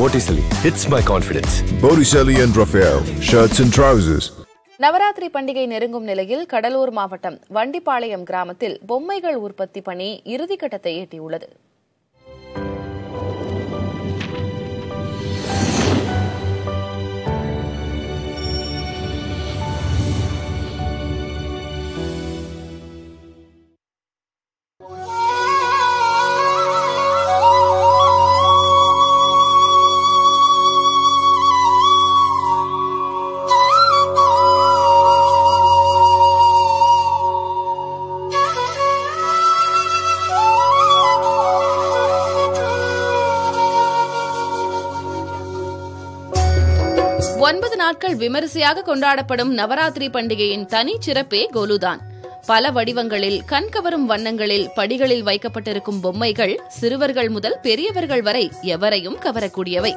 Vorticeli hits my confidence. Botticelli and Raphael, shirts and trousers. Navaratri பண்டிகை நெருங்கும் நிலையில் கடலூர் மாவட்டம் வண்டிப்பாளையம் கிராமத்தில் பொம்மைகள் உற்பத்தி பணி இறுதிக்கட்டத்தை எட்டியுள்ளது ஒன்பது நாட்கள் விமரிசையாக கொண்டாடப்படும் நவராத்திரி பண்டிகையின் தனி சிறப்பே கோலுதான் பல வடிவங்களில் கண்கவரும் வண்ணங்களில் படிகளில் வைக்கப்பட்டிருக்கும் பொம்மைகள் சிறுவர்கள் முதல் பெரியவர்கள் வரை எவரையும் கவரக்கூடியவை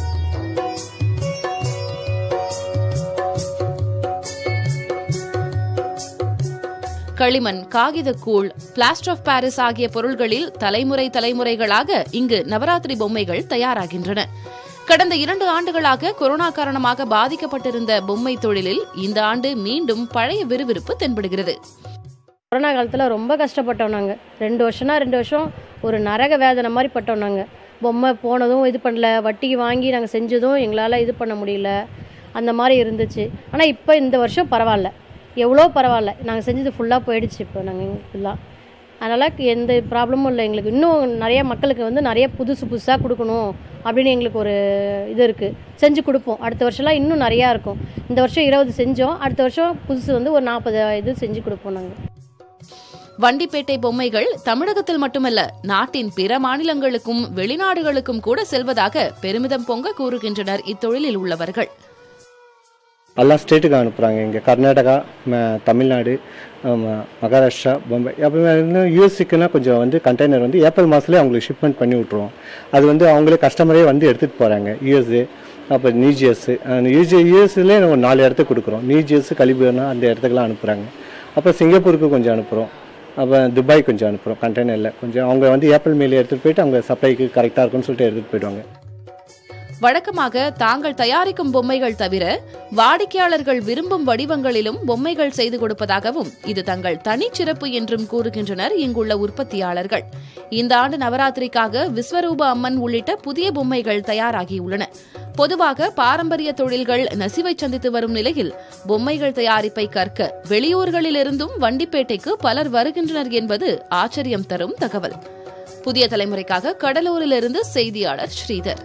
களிமண் காகிதக்கூழ் பிளாஸ்டர் ஆஃப் பாரிஸ் ஆகிய பொருள்களில் தலைமுறை தலைமுறைகளாக இங்கு நவராத்திரி பொம்மைகள் தயாராகின்றன கடந்த இரண்டு ஆண்டுகளாக கொரோனா காரணமாக பாதிக்கப்பட்டிருந்த பொம்மை தொழிலில் இந்த ஆண்டு மீண்டும் பழைய விறுவிறுப்பு தென்படுகிறது கொரோனா காலத்தில் ரொம்ப கஷ்டப்பட்டோம் நாங்கள் ரெண்டு வருஷம்னா ரெண்டு வருஷம் ஒரு நரக வேதனை மாதிரி பட்டோம் நாங்கள் பொம்மை போனதும் இது பண்ணல வட்டிக்கு வாங்கி நாங்கள் செஞ்சதும் எங்களால் இது பண்ண முடியல அந்த மாதிரி இருந்துச்சு ஆனால் இப்போ இந்த வருஷம் பரவாயில்ல எவ்வளோ பரவாயில்ல நாங்கள் செஞ்சது ஃபுல்லாக போயிடுச்சு இப்போ நாங்கள் ஃபுல்லாக அதனால் எந்த ப்ராப்ளமும் இல்லை எங்களுக்கு இன்னும் நிறைய மக்களுக்கு வந்து நிறைய புதுசு புதுசாக கொடுக்கணும் அப்படின்னு எங்களுக்கு ஒரு இது இருக்குது செஞ்சு கொடுப்போம் அடுத்த வருஷம்லாம் இன்னும் நிறையா இருக்கும் இந்த வருஷம் இருபது செஞ்சோம் அடுத்த வருஷம் புதுசு வந்து ஒரு நாற்பது இது செஞ்சு கொடுப்போம் நாங்கள் வண்டிப்பேட்டை பொம்மைகள் தமிழகத்தில் மட்டுமல்ல நாட்டின் பிற மாநிலங்களுக்கும் வெளிநாடுகளுக்கும் கூட செல்வதாக பெருமிதம் பொங்க கூறுகின்றனர் இத்தொழிலில் உள்ளவர்கள் எல்லா ஸ்டேட்டுக்கு அனுப்புகிறாங்க இங்கே கர்நாடகா ம- தமிழ்நாடு ஆமா, மகாராஷ்டிரா பம்பாய் அப்புறம் இன்னும் யூஎஸ்சிக்குன்னா கொஞ்சம் வந்து கண்டெய்னர் வந்து ஏப்ரல் மாதத்துலேயே அவங்களுக்கு ஷிப்மெண்ட் பண்ணி விட்ருவோம் அது வந்து அவங்களே கஸ்டமரே வந்து எடுத்துகிட்டு போகிறாங்க யூஎஸ்ஏ அப்புறம் நியூஜிஎஸ் யூஜி யூஎஸ்லேயே நம்ம நாலு இடத்துக்கு கொடுக்குறோம் நியூஜிஎஸ் கலிபோர்னா அந்த இடத்துக்குலாம் அனுப்புகிறாங்க அப்புறம் சிங்கப்பூருக்கு கொஞ்சம் அனுப்புகிறோம் அப்புறம் துபாய் கொஞ்சம் அனுப்புகிறோம் கண்டெய்னரில் கொஞ்சம் அவங்க வந்து ஏப்ரல் மேலே எடுத்துகிட்டு போயிட்டு அவங்க சப்ளைக்கு கரெக்டாக இருக்கும்னு சொல்லிட்டு எடுத்துகிட்டு போயிடுவாங்க வழக்கமாக தாங்கள் தயாரிக்கும் பொம்மைகள் தவிர வாடிக்கையாளர்கள் விரும்பும் வடிவங்களிலும் பொம்மைகள் செய்து கொடுப்பதாகவும் இது தங்கள் தனிச்சிறப்பு என்றும் கூறுகின்றனர் இங்குள்ள உற்பத்தியாளர்கள் இந்த ஆண்டு நவராத்திரிக்காக விஸ்வரூப அம்மன் உள்ளிட்ட புதிய பொம்மைகள் தயாராகியுள்ளன பொதுவாக பாரம்பரிய தொழில்கள் நசிவை சந்தித்து வரும் நிலையில் பொம்மைகள் தயாரிப்பை கற்க வெளியூர்களிலிருந்தும் வண்டிப்பேட்டைக்கு பலர் வருகின்றனர் என்பது ஆச்சரியம் தரும் தகவல் புதிய தலைமுறைக்காக கடலூரிலிருந்து செய்தியாளர் ஸ்ரீதர்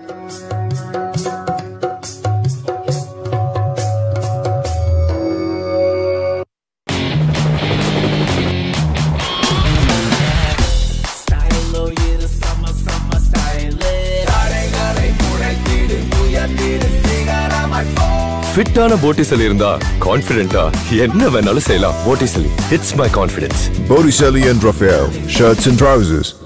ஃபிட்டான போட்டிசலி இருந்தா கான்ஃபிடென்ட்டா என்ன வேணாலும் செய்யலாம் Vorticeli hits my confidence. Botticelli and Raphael, shirts and trousers.